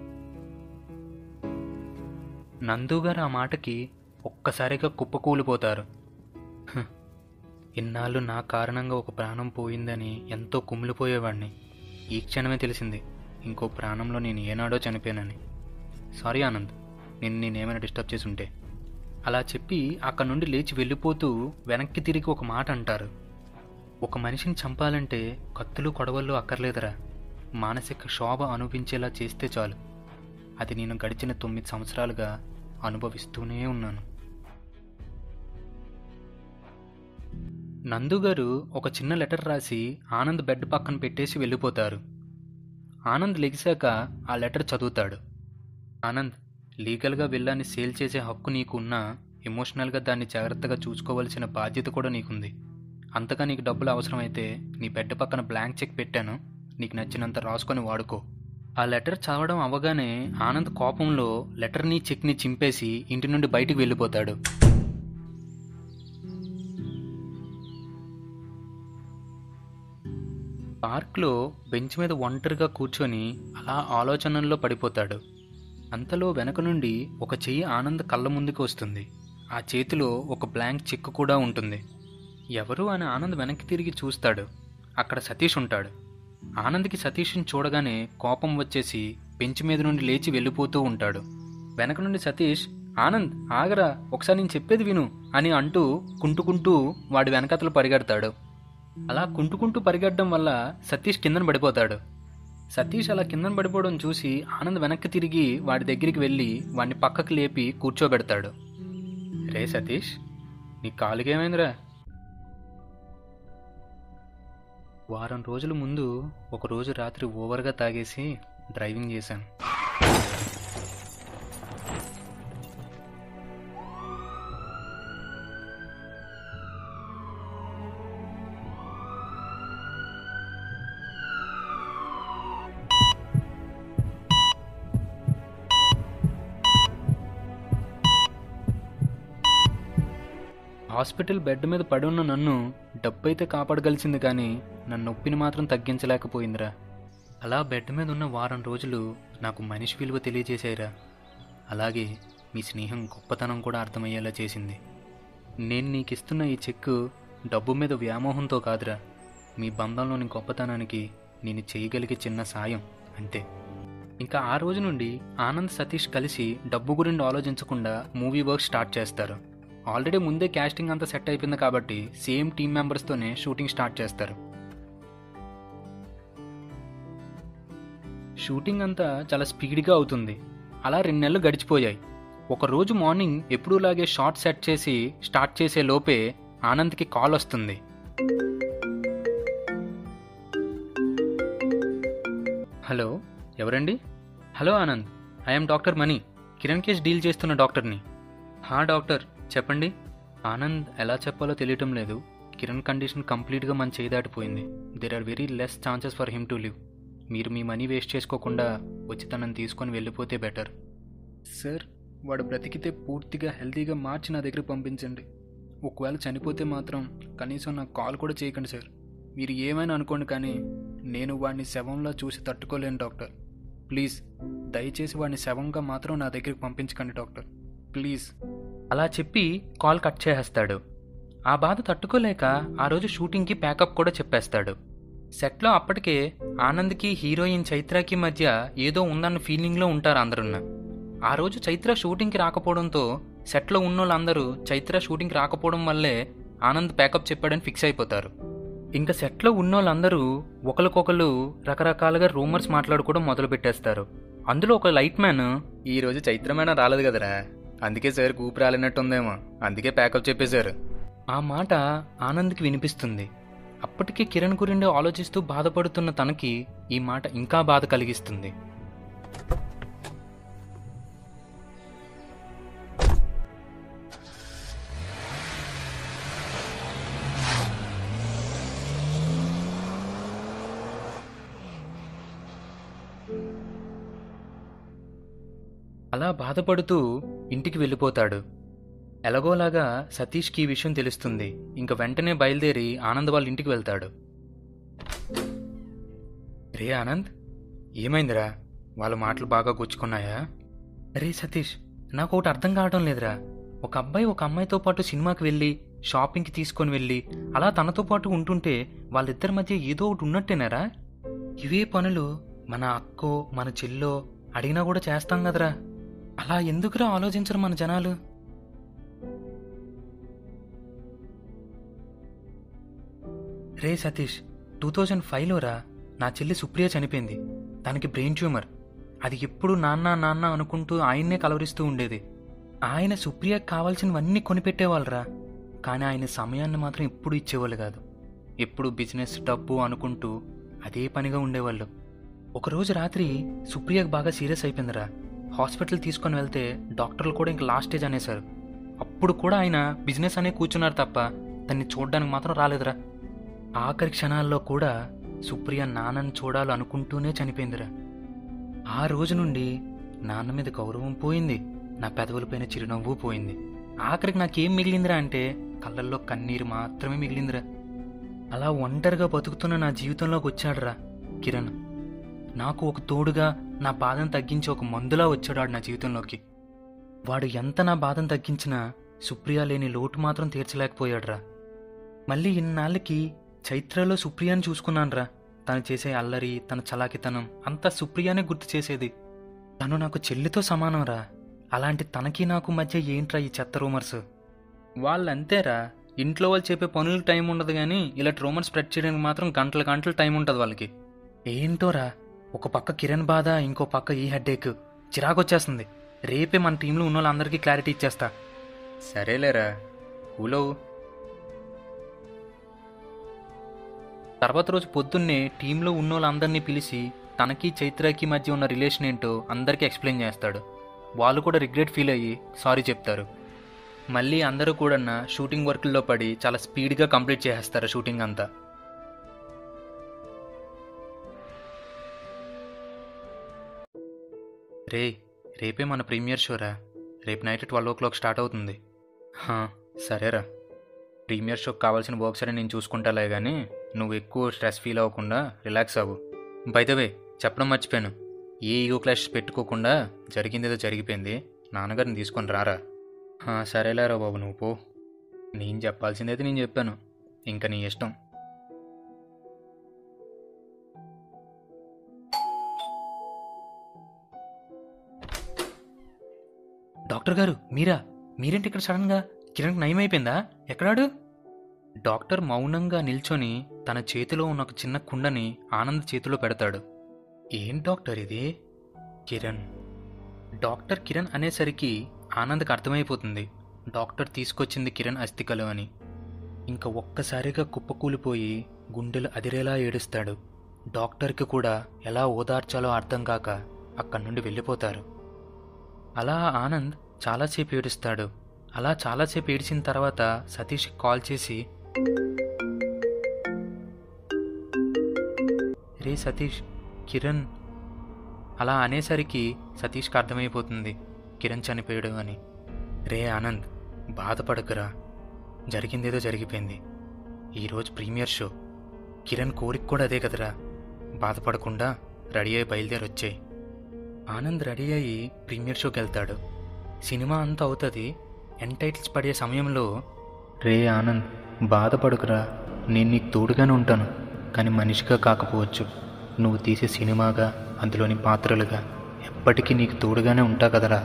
నందుగారు ఆ మాటకి ఒక్కసారిగా కుప్పకూలిపోతారు "హ్, ఇన్నాళ్ళు నా కారణంగా ఒక ప్రాణం పోయిందని ఎంతో కుమిలిపోయేవాడిని ఈ క్షణమే తెలిసింది ఇంకో ప్రాణంలో నేను ఏనాడో చనిపోయానని సారీ ఆనంద్ నేను నేనేమైనా డిస్టర్బ్ చేసి ఉంటే అలా చెప్పి అక్కడి నుండి లేచి వెళ్ళిపోతూ వెనక్కి తిరిగి ఒక మాట అంటారు ఒక మనిషిని చంపాలంటే కత్తులు కొడవళ్ళు అక్కర్లేదురా మానసిక శోభ అనుభవించేలా చేస్తే చాలు అది నేను గడిచిన తొమ్మిది సంవత్సరాలుగా అనుభవిస్తూనే ఉన్నాను నందుగారు ఒక చిన్న లెటర్ రాసి ఆనంద్ బెడ్ పక్కన పెట్టేసి వెళ్ళిపోతారు ఆనంద్ లెగిశాక ఆ లెటర్ చదువుతాడు ఆనంద్ లీగల్గా విల్లాన్ని సేల్ చేసే హక్కు నీకున్నా ఎమోషనల్గా దాన్ని జాగ్రత్తగా చూసుకోవాల్సిన బాధ్యత కూడా నీకుంది అంతగా నీకు డబ్బులు అవసరమైతే నీ బెడ్ పక్కన బ్లాంక్ చెక్ పెట్టాను నీకు నచ్చినంత రాసుకొని వాడుకో ఆ లెటర్ చదవడం అవ్వగానే ఆనంద్ కోపంలో లెటర్ని చెక్ని చింపేసి ఇంటి నుండి బయటికి వెళ్ళిపోతాడు పార్క్లో బెంచ్ మీద ఒంటరిగా కూర్చొని అలా ఆలోచనల్లో పడిపోతాడు అంతలో వెనక నుండి ఒక చెయ్యి ఆనంద్ కళ్ళ ముందుకు వస్తుంది ఆ చేతిలో ఒక బ్లాంక్ చెక్ కూడా ఉంటుంది ఎవరు అని ఆనంద్ వెనక్కి తిరిగి చూస్తాడు అక్కడ సతీష్ ఉంటాడు ఆనంద్కి సతీష్ని చూడగానే కోపం వచ్చేసి బెంచ్ మీద నుండి లేచి వెళ్ళిపోతూ ఉంటాడు వెనక నుండి సతీష్ ఆనంద్ ఆగరా ఒకసారి నేను చెప్పేది విను అని అంటూ కుంటుకుంటూ వాడి వెనకతలు పరిగెడతాడు అలా కుంటుకుంటూ పరిగెట్టడం వల్ల సతీష్ కిందన పడిపోతాడు సతీష్ అలా కిందన పడిపోవడం చూసి ఆనంద్ వెనక్కి తిరిగి వాడి దగ్గరికి వెళ్ళి వాడిని పక్కకు లేపి కూర్చోబెడతాడు రే సతీష్ నీ కాలుకేమైందిరా వారం రోజుల ముందు ఒక రోజు రాత్రి ఓవర్గా తాగేసి డ్రైవింగ్ చేశాను హాస్పిటల్ బెడ్ మీద పడి ఉన్న నన్ను డబ్బైతే కాపాడగలిసింది కానీ నా నొప్పిని మాత్రం తగ్గించలేకపోయిందిరా అలా బెడ్ మీద ఉన్న వారం రోజులు నాకు మనిషి విలువ తెలియజేశాయిరా అలాగే మీ స్నేహం గొప్పతనం కూడా అర్థమయ్యేలా చేసింది నేను నీకు ఇస్తున్న ఈ చెక్కు డబ్బు మీద వ్యామోహంతో కాదురా మీ బంధంలోని గొప్పతనానికి నేను చేయగలిగే చిన్న సాయం అంతే ఇంకా ఆ రోజు నుండి ఆనంద్ సతీష్ కలిసి డబ్బు గురించి ఆలోచించకుండా మూవీ వర్క్ స్టార్ట్ చేస్తారు ఆల్రెడీ ముందే క్యాస్టింగ్ అంతా సెట్ అయిపోయింది కాబట్టి సేమ్ టీం మెంబర్స్తోనే షూటింగ్ స్టార్ట్ చేస్తారు షూటింగ్ అంతా చాలా స్పీడ్గా అవుతుంది అలా రెండు నెలలు గడిచిపోయాయి ఒక రోజు మార్నింగ్ ఎప్పుడూలాగే షార్ట్ సెట్ చేసి స్టార్ట్ చేసే లోపే ఆనంద్కి కాల్ వస్తుంది హలో ఎవరండి hello Anand I'm doctor Mani Kiran case deal చేస్తున్న డాక్టర్ని హా డాక్టర్ చెప్పండి ఆనంద్ ఎలా చెప్పాలో తెలియటం లేదు కిరణ్ కండిషన్ కంప్లీట్గా మన చేయి దాటిపోయింది there are very less chances for him to live మీరు మీ మనీ వేస్ట్ చేసుకోకుండా వచ్చి తనని తీసుకొని వెళ్ళిపోతే బెటర్ సార్ వాడు బ్రతికితే పూర్తిగా హెల్తీగా మార్చి నా దగ్గర పంపించండి ఒకవేళ చనిపోతే మాత్రం కనీసం నాకు కాల్ కూడా చేయకండి సార్ మీరు ఏమైనా అనుకోండి కానీ నేను వాడిని శవంలా చూసి తట్టుకోలేను డాక్టర్ ప్లీజ్ దయచేసి వాడిని శవంగా మాత్రం నా దగ్గరికి పంపించకండి డాక్టర్ ప్లీజ్ అలా చెప్పి కాల్ కట్ చేసేస్తాడు ఆ బాధ తట్టుకోలేక ఆ రోజు షూటింగ్కి ప్యాకప్ కూడా చెప్పేస్తాడు సెట్లో అప్పటికే ఆనంద్కి హీరోయిన్ చైత్రకి మధ్య ఏదో ఉందన్న ఫీలింగ్లో ఉంటారు అందరూ ఆ రోజు చైత్ర షూటింగ్కి రాకపోవడంతో సెట్లో ఉన్నోళ్ళందరూ చైత్ర షూటింగ్కి రాకపోవడం వల్లే ఆనంద్ ప్యాకప్ చెప్పాడని ఫిక్స్ అయిపోతారు ఇంకా సెట్లో ఉన్నోళ్ళందరూ ఒకరికొకరు రకరకాలుగా రూమర్స్ మాట్లాడుకోవడం మొదలు పెట్టేస్తారు అందులో ఒక లైట్ మ్యాన్ ఈ రోజు చైత్ర మేడం రాలేదు కదరా అందుకే సార్ కూపు రాలినట్టుందేమో అందుకే ప్యాకప్ చెప్పేశారు ఆ మాట ఆనంద్కి వినిపిస్తుంది అప్పటికే కిరణ్ గురించి ఆలోచిస్తూ బాధపడుతున్న తనకి ఈ మాట ఇంకా బాధ కలిగిస్తుంది అలా బాధపడుతూ ఇంటికి వెళ్ళిపోతాడు ఎలాగోలాగా సతీష్కి ఈ విషయం తెలుస్తుంది ఇంక వెంటనే బయలుదేరి ఆనంద్ వాళ్ళ ఇంటికి వెళ్తాడు రే ఆనంద్ ఏమైందిరా వాళ్ళ మాటలు బాగా గుచ్చుకున్నాయా రే సతీష్ నాకు ఒకటి అర్థం కావడం లేదురా ఒక అబ్బాయి ఒక అమ్మాయితో పాటు సినిమాకి వెళ్ళి షాపింగ్కి తీసుకొని వెళ్ళి అలా తనతో పాటు ఉంటుంటే వాళ్ళిద్దరి మధ్య ఏదో ఒకటి ఉన్నట్టేనారా ఇవే పనులు మన అక్కో మన చెల్లో అడిగినా కూడా చేస్తాం కదరా అలా ఎందుకురా ఆలోచించరు మన జనాలు రే సతీష్ టూ థౌజండ్ ఫైవ్లోరా నా చెల్లి సుప్రియ చనిపోయింది తనకి బ్రెయిన్ ట్యూమర్ అది ఎప్పుడు నాన్న నాన్న అనుకుంటూ ఆయన్నే కలవరిస్తూ ఉండేది ఆయన సుప్రియకు కావాల్సినవన్నీ కొనిపెట్టేవాళ్ళరా కానీ ఆయన సమయాన్ని మాత్రం ఎప్పుడు ఇచ్చేవాళ్ళు కాదు ఎప్పుడు బిజినెస్ డబ్బు అనుకుంటూ అదే పనిగా ఉండేవాళ్ళు ఒకరోజు రాత్రి సుప్రియకు బాగా సీరియస్ అయిపోయిందిరా హాస్పిటల్ తీసుకొని వెళ్తే డాక్టర్లు కూడా ఇంక లాస్ట్ స్టేజ్ అనేశారు అప్పుడు కూడా ఆయన బిజినెస్ అనే కూర్చున్నారు తప్ప దాన్ని చూడడానికి మాత్రం రాలేదురా ఆఖరి క్షణాల్లో కూడా సుప్రియ నాన్నని చూడాలనుకుంటూనే చనిపోయిందిరా ఆ రోజు నుండి నాన్న మీద గౌరవం పోయింది నా పెదవులపైన చిరునవ్వు పోయింది ఆఖరికి నాకేం మిగిలిందిరా అంటే కళ్ళల్లో కన్నీరు మాత్రమే మిగిలిందిరా అలా ఒంటరిగా బతుకుతున్న నా జీవితంలోకి వచ్చాడురా కిరణ్ నాకు ఒక తోడుగా నా బాధను తగ్గించి ఒక మందులా వచ్చాడు వాడు నా జీవితంలోకి వాడు ఎంత నా బాధను తగ్గించినా సుప్రియ లేని లోటు మాత్రం తీర్చలేకపోయాడురా మళ్ళీ ఇన్నాళ్ళకి చైత్రలో సుప్రియాని చూసుకున్నానురా తను చేసే అల్లరి తన చలాకితనం అంతా సుప్రియానే గుర్తు చేసేది తను నాకు చెల్లితో సమానంరా అలాంటి తనకి నాకు మధ్య ఏంట్రా ఈ చెత్త రూమర్స్ వాళ్ళంతేరా ఇంట్లో వాళ్ళు చెప్పే పనులకు టైం ఉండదు కానీ ఇలా రూమర్స్ స్ప్రెడ్ చేయడానికి మాత్రం గంటల గంటల టైం ఉంటుంది వాళ్ళకి ఏంటోరా ఒక పక్క కిరణ్ బాధ ఇంకో పక్క ఈ హెడ్ఏక్ చిరాకొచ్చేస్తుంది రేపే మన టీంలో ఉన్న వాళ్ళందరికీ క్లారిటీ ఇచ్చేస్తా సరేలేరా కూలవు తర్వాత రోజు పొద్దున్నే టీంలో ఉన్న వాళ్ళందరినీ పిలిచి తనకి చైత్రకి మధ్య ఉన్న రిలేషన్ ఏంటో అందరికీ ఎక్స్ప్లెయిన్ చేస్తాడు వాళ్ళు కూడా రిగ్రెట్ ఫీల్ అయ్యి సారీ చెప్తారు మళ్ళీ అందరూ కూడా షూటింగ్ వర్క్ల్లో పడి చాలా స్పీడ్గా కంప్లీట్ చేసేస్తారు షూటింగ్ అంతా రే రేపే మన ప్రీమియర్ షోరా రేపు night twelve o'clock start అవుతుంది హా, సరేరా ప్రీమియర్ షోకి కావాల్సిన వర్క్స్ అని నేను చూసుకుంటాలే కానీ నువ్వు ఎక్కువ స్ట్రెస్ ఫీల్ అవ్వకుండా రిలాక్స్ అవ్వు బైదవే చెప్పడం మర్చిపోయాను ఏ ఈగో క్లాష్ పెట్టుకోకుండా జరిగిందేదో జరిగిపోయింది నాన్నగారిని తీసుకొని రారా హా, సరేలేరా బాబు నువ్వు పో నేను చెప్పాల్సిందైతే నేను చెప్పాను ఇంకా నీ ఇష్టం డాక్టర్ గారు మీరా మీరేంటి ఇక్కడ సడన్గా కిరణ్కి నయం అయిపోయిందా ఎక్కడాడు డాక్టర్ మౌనంగా నిల్చొని తన చేతిలో ఉన్న ఒక చిన్న కుండని ఆనంద్ చేతిలో పెడతాడు ఏం డాక్టర్ ఇది కిరణ్ డాక్టర్ కిరణ్ అనేసరికి ఆనంద్కి అర్థమైపోతుంది డాక్టర్ తీసుకొచ్చింది కిరణ్ అస్థికలు అని ఇంకా ఒక్కసారిగా కుప్పకూలిపోయి గుండెలు అదిరేలా ఏడుస్తాడు డాక్టర్కి కూడా ఎలా ఓదార్చాలో అర్థం కాక అక్కడి నుండి వెళ్ళిపోతారు అలా ఆనంద్ చాలాసేపు ఏడుస్తాడు అలా చాలాసేపు ఏడిచిన తర్వాత సతీష్కి కాల్ చేసి రే సతీష్ కిరణ్ అలా అనేసరికి సతీష్కి అర్థమైపోతుంది కిరణ్ చనిపోయాడు అని రే ఆనంద్ బాధపడకురా జరిగిందేదో జరిగిపోయింది ఈరోజు ప్రీమియర్ షో కిరణ్ కోరిక కూడా అదే కదరా బాధపడకుండా రెడీ అయి బయలుదేరి వచ్చాయి ఆనంద్ రెడీ అయ్యి ప్రీమియర్ షోకి వెళ్తాడు సినిమా అంతా అవుతుంది ఎండ్ టైటిల్స్ పడే సమయంలో రే ఆనంద్ బాధపడకురా నేను నీకు తోడుగానే ఉంటాను కానీ మనిషిగా కాకపోవచ్చు నువ్వు తీసే సినిమాగా అందులోని పాత్రలుగా ఎప్పటికీ నీకు తోడుగానే ఉంటా కదరా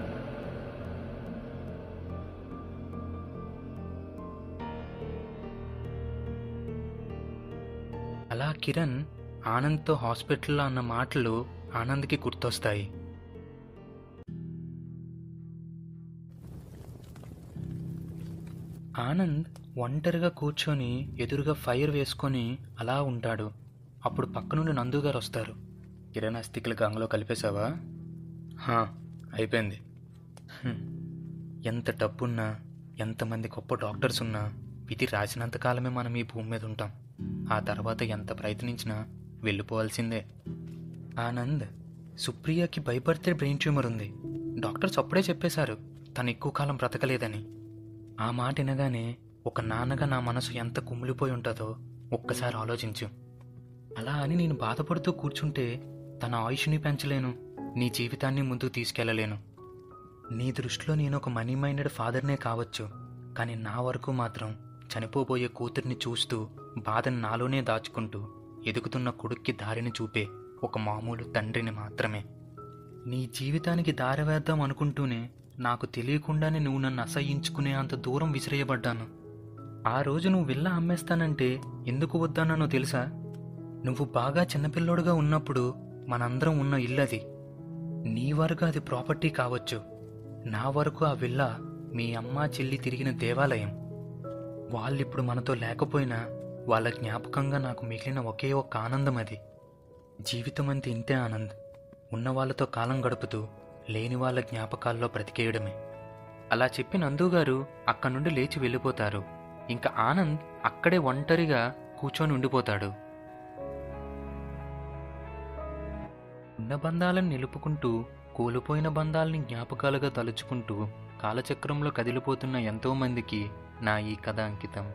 అలా కిరణ్ ఆనంద్తో హాస్పిటల్లో అన్న మాటలు ఆనంద్కి గుర్తొస్తాయి ఆనంద్ ఒంటరిగా కూర్చొని ఎదురుగా ఫైర్ వేసుకొని అలా ఉంటాడు అప్పుడు పక్క నుండి నందు గారు వస్తారు కిరణ్ అస్థికలు గంగలో కలిపేశావా హా అయిపోయింది హ్మ్. ఎంత డబ్బున్నా ఎంతమంది గొప్ప డాక్టర్స్ ఉన్నా విధి రాసినంత కాలమే మనం ఈ భూమి మీద ఉంటాం ఆ తర్వాత ఎంత ప్రయత్నించినా వెళ్ళిపోవాల్సిందే ఆనంద్ సుప్రియకి భయపడితే బ్రెయిన్ ట్యూమర్ ఉంది డాక్టర్స్ అప్పుడే చెప్పేశారు తను ఎక్కువ కాలం బ్రతకలేదని ఆ మాట వినగానే ఒక నాన్నగా నా మనసు ఎంత కుమిలిపోయి ఉంటుందో ఒక్కసారి ఆలోచించు అలా అని నేను బాధపడుతూ కూర్చుంటే తన ఆయుష్ని పెంచలేను నీ జీవితాన్ని ముందుకు తీసుకెళ్లలేను నీ దృష్టిలో నేను ఒక మనీ మైండెడ్ ఫాదర్నే కావచ్చు కానీ నా వరకు మాత్రం చనిపోబోయే కూతుర్ని చూస్తూ బాధను నాలోనే దాచుకుంటూ ఎదుగుతున్న కొడుక్కి దారిని చూపే ఒక మామూలు తండ్రిని మాత్రమే నీ జీవితానికి దారి వేద్దాం అనుకుంటూనే నాకు తెలియకుండానే నువ్వు నన్ను అసహించుకునే అంత దూరం విసిరేయబడ్డాను ఆ రోజు నువ్వు విల్ల అమ్మేస్తానంటే ఎందుకు వద్దన్నానో తెలుసా నువ్వు బాగా చిన్నపిల్లోడుగా ఉన్నప్పుడు మనందరం ఉన్న ఇల్లది నీ వరకు అది ప్రాపర్టీ కావచ్చు నా వరకు ఆ విల్ల మీ అమ్మ చెల్లి తిరిగిన దేవాలయం వాళ్ళిప్పుడు మనతో లేకపోయినా వాళ్ళ జ్ఞాపకంగా నాకు మిగిలిన ఒకే ఒక్క ఆనందం అది జీవితం అంతే ఇంతే ఆనంద్ ఉన్న వాళ్ళతో కాలం గడుపుతూ లేని వాళ్ళ జ్ఞాపకాల్లో బ్రతికేయడమే అలా చెప్పి నందుగారు అక్కడి నుండి లేచి వెళ్ళిపోతారు ఇంకా ఆనంద్ అక్కడే ఒంటరిగా కూర్చొని ఉండిపోతాడు ఉన్న బంధాలను నిలుపుకుంటూ కోల్పోయిన బంధాలని జ్ఞాపకాలుగా తలుచుకుంటూ కాలచక్రంలో కదిలిపోతున్న ఎంతో మందికి నా ఈ కథ అంకితం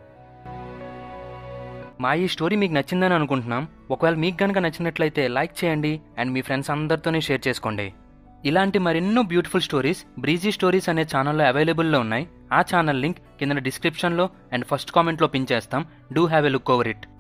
మా ఈ స్టోరీ మీకు నచ్చిందని అనుకుంటున్నాం ఒకవేళ మీకు కనుక నచ్చినట్లయితే లైక్ చేయండి అండ్ మీ ఫ్రెండ్స్ అందరితోనే షేర్ చేసుకోండి ఇలాంటి మరెన్నో బ్యూటిఫుల్ స్టోరీస్ బ్రీజీ స్టోరీస్ అనే ఛానల్లో అవైలబుల్లో ఉన్నాయి ఆ ఛానల్ లింక్ కింద డిస్క్రిప్షన్లో అండ్ ఫస్ట్ కామెంట్లో పిన్ చేస్తాం do have a look over it